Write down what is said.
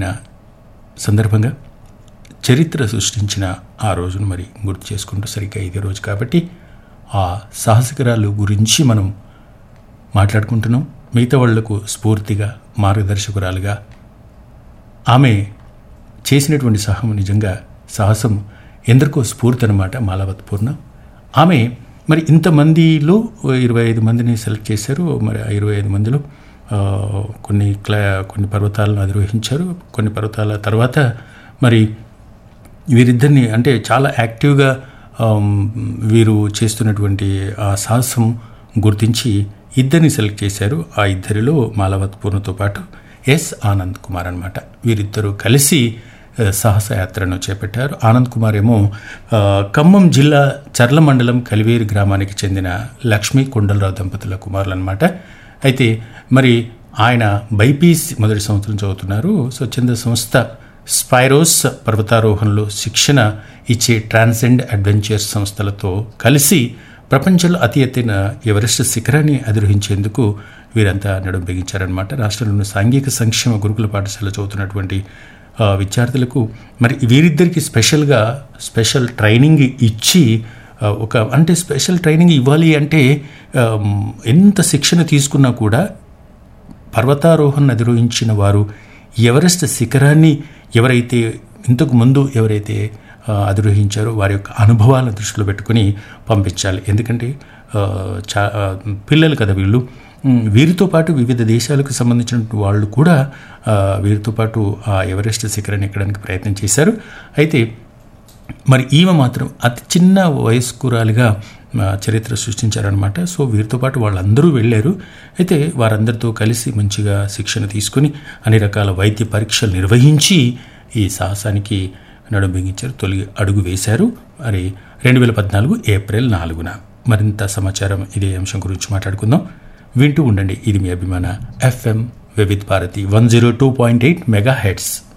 పడిన సందర్భంగా చరిత్ర సృష్టించిన ఆ రోజును మరి గుర్తు చేసుకుంటూ సరిగ్గా ఇదే రోజు కాబట్టి ఆ సాహసికరాలు గురించి మనం మాట్లాడుకుంటున్నాం మిగతా వాళ్లకు స్ఫూర్తిగా మార్గదర్శకురాలుగా ఆమె చేసినటువంటి సాహసం నిజంగా సాహసం ఎందరికో స్ఫూర్తి అనమాట మాలావత్ పూర్ణ ఆమె మరి ఇంతమందిలో ఇరవై ఐదు మందిని సెలెక్ట్ చేశారు మరి ఆ ఇరవై ఐదు మందిలో ఆ, కొన్ని క్లా కొన్ని పర్వతాలను అధిరోహించారు కొన్ని పర్వతాల తర్వాత మరి వీరిద్దరిని అంటే చాలా యాక్టివ్గా ఆమ్, వీరు చేస్తున్నటువంటి ఆ సాహసం గుర్తించి ఇద్దరిని సెలెక్ట్ చేశారు ఆ ఇద్దరిలో మాలవత్ పూర్ణతో పాటు ఎస్ ఆనంద్ కుమార్ అనమాట వీరిద్దరూ కలిసి ఆ, సాహసయాత్రను చేపట్టారు ఆనంద్ కుమార్ ఏమో ఆ, ఖమ్మం జిల్లా చర్ల మండలం కలివేరు గ్రామానికి చెందిన లక్ష్మీ కొండలరావు దంపతుల కుమారులు అనమాట అయితే మరి ఆయన బైపీస్ మొదటి సంవత్సరం చదువుతున్నారు స్వచ్ఛంద సంస్థ స్పైరోస్ పర్వతారోహణలో శిక్షణ ఇచ్చే ట్రాన్సెండ్ అడ్వెంచర్స్ సంస్థలతో కలిసి ప్రపంచంలో అతి ఎత్తైన ఎవరెస్ట్ శిఖరాన్ని అధిరోహించేందుకు వీరంతా నడుం బిగించారనమాట రాష్ట్రంలోని సాంఘిక సంక్షేమ గురుకుల పాఠశాల చదువుతున్నటువంటి ఆ, విద్యార్థులకు మరి వీరిద్దరికి స్పెషల్గా స్పెషల్ ట్రైనింగ్ ఇచ్చి ఆ, ఒక అంటే స్పెషల్ ట్రైనింగ్ ఇవ్వాలి అంటే ఆమ్, ఎంత శిక్షణ తీసుకున్నా కూడా పర్వతారోహణ అధిరోహించిన వారు ఎవరెస్ట్ శిఖరాన్ని ఎవరైతే ఇంతకు ముందు ఎవరైతే ఆ, అధిరోహించారో వారి యొక్క అనుభవాలను దృష్టిలో పెట్టుకుని పంపించాలి ఎందుకంటే ఆ, చా ఆ, పిల్లలు కదా వీళ్ళు ఉమ్, వీరితో పాటు వివిధ దేశాలకు సంబంధించిన వాళ్ళు కూడా ఆ, వీరితో పాటు ఆ ఎవరెస్ట్ శిఖరాన్ని ఎక్కడానికి ప్రయత్నం చేశారు అయితే మరి ఈమె మాత్రం అతి చిన్న వయస్కురాలిగా ఆ, చరిత్ర సృష్టించారనమాట సో వీరితో పాటు వాళ్ళందరూ వెళ్ళారు అయితే వారందరితో కలిసి మంచిగా శిక్షణ తీసుకుని అన్ని రకాల వైద్య పరీక్షలు నిర్వహించి ఈ సాహసానికి నడుంబింగించారు తొలి అడుగు వేశారు మరి రెండు వేల పద్నాలుగు ఏప్రిల్ నాలుగున మరింత సమాచారం ఇదే అంశం గురించి మాట్లాడుకుందాం వింటూ ఉండండి ఇది మీ అభిమాన F M Vividh Bharati one zero two point eight mega heads